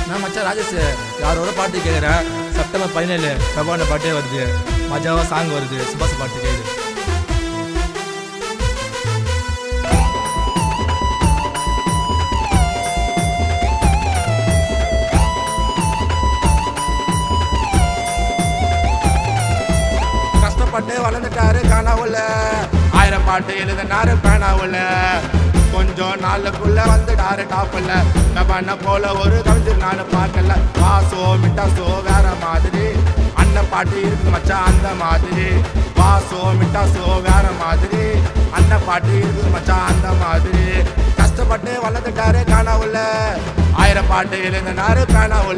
நான் மச்சான் ராஜேஷ் யாரோட பாட்டு கேட்குறேன் செப்டம்பர் பதினேழு பிரபாண்ட பாட்டே வருது மஜாவா சாங் வருது சுபாஷ் பாட்டு கேடு கஷ்டப்பட்டு வளர்ந்துட்டாரு காணாவுல ஆயிரம் பாட்டு எழுதினாரு பேனாவுல கொஞ்சம் நாளுக்குள்ள வந்துட்டாரு டாப்ல பண்ண போல ஒரு கவிஞர் நானும் பார்க்கல வாசோ மிட்டாசோ வேற மாதிரி அண்ணன் பாட்டு இருக்கு மச்சான் அந்த மாதிரி வாசோ மிட்டாசோ வேற மாதிரி அண்ணன் பாட்டு இருக்கு மச்சான் அந்த மாதிரி கஷ்டப்பட்டு வளர்ந்துட்டாரு காணாவுல ஆயிரம் பாட்டு எழுதினாரு பேனாவுல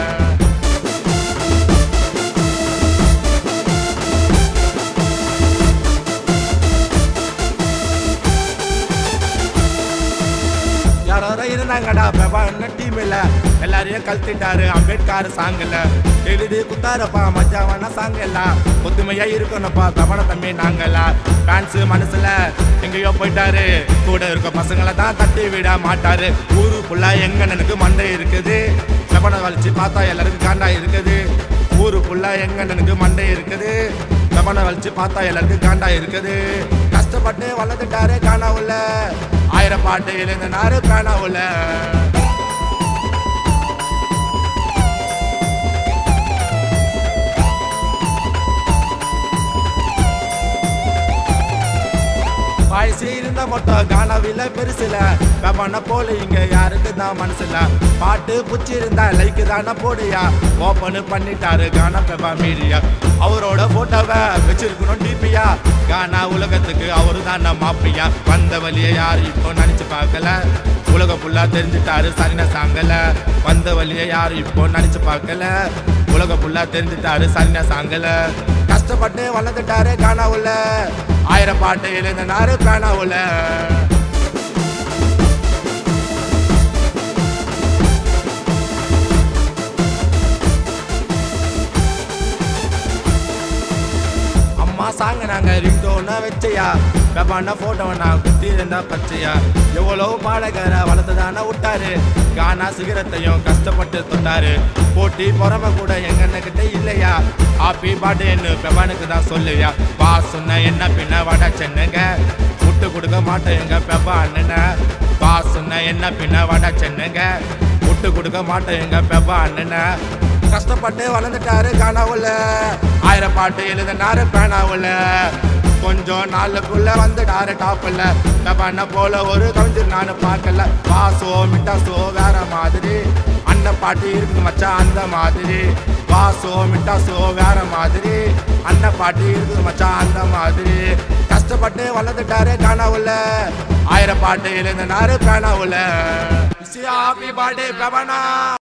யாரோ இருந்தாங்கடா பிரபான டீம்ல எல்லாரையும் கழத்திட்டாரு அம்பேத்கர் சாங்கல எழுதி குத்தாரப்பா மஜாவான சாங் எல்லாம் ஒத்துமையா இருக்கணும்ப்பா பிரபல தம்பி நாங்களா டான்ஸ் மனசுல எங்கேயோ போயிட்டாரு கூட இருக்க பசங்களை தான் தட்டி விட மாட்டாரு ஊரு ஃபுல்லா எங்க எனக்கு மண்டை இருக்குது பிரபல வலிச்சு பார்த்தா எல்லாருக்கும் காண்டா இருக்குது ஊரு ஃபுல்லா எங்க எனக்கு மண்டை இருக்குது பிரபல வலிச்சு பார்த்தா எல்லாருக்கும் காண்டா இருக்குது கஷ்டப்பட்டு வளர்ந்துட்டாரு காணாவுல ஆயிரம் பாட்டு எழுந்தினாரு பேனாவுல பாயசு இருந்த மட்டும் காணவில்ல பெருசுல வெப்பன போல இங்க யாருக்கு தான் மனசுல பாட்டு புச்சி இருந்தா லைக்கு தானே போடுயா ஓப்பன் பண்ணிட்டாரு கானா பெப்பா மீடியா அவரோட போட்டோவை வச்சிருக்கணும் டிபியா கானா உலகத்துக்கு அவரு தான் மாப்பியா வந்த வழியை யாரு இப்போ நினைச்சு பார்க்கல உலகம் ஃபுல்லா தெரிஞ்சுட்டாரு சரின சாங்கல வந்த வழியை யாரு இப்போ நினைச்சு பார்க்கல உலகம் ஃபுல்லா தெரிஞ்சுட்டாரு சரின சாங்கல கஷ்டப்பட்டு வளர்ந்துட்டாரு காணாவுல ஆயிரம் பாட்டு எழுதினாரு பேனாவுல அம்மா சாங்க நாங்க ரிங்டோன வச்சையா வெப்பான போட்டோ நான் குத்தி இருந்தா பச்சையா எவ்வளவு பாடகரை வளர்த்துதானே விட்டாரு கானா சிகரத்தையும் கஷ்டப்பட்டு தொட்டாரு போட்டி பொறாம கூட எங்க அண்ணகிட்ட இல்லையா ஹாப்பி பர்த்டேன்னு பெப்பானுக்கு தான் சொல்லுயா பா சொன்ன என்ன பின்ன வட சென்னுங்க விட்டு கொடுக்க மாட்டேன் எங்க பெப்பா அண்ணன பா சொன்ன என்ன பின்ன வட சென்னுங்க விட்டு கொடுக்க மாட்டேன் எங்க பெப்பா அண்ணன கஷ்டப்பட்டு வளர்ந்துட்டாரு காணாவுல ஆயிரம் பாட்டு எழுதினாரு பேனாவுல கொஞ்சம் நாளுக்குள்ள வந்துட்டாரு டாப்ல பண்ண போல ஒரு கவிஞர் நானும் பார்க்கல வாசோ மிட்டாசோ வேற மாதிரி அண்ணன் பாட்டு இருக்கு மச்சான் அந்த மாதிரி வாசோ மிட்டாசோ வேற மாதிரி அண்ணன் பாட்டு இருக்கு மச்சான் அந்த மாதிரி கஷ்டப்பட்டு வளர்ந்துட்டாரு காணாவுல ஆயிரம் பாட்டு எழுதினாரு பேனாவுல ஹாப்பி பர்த்டே பிரபனா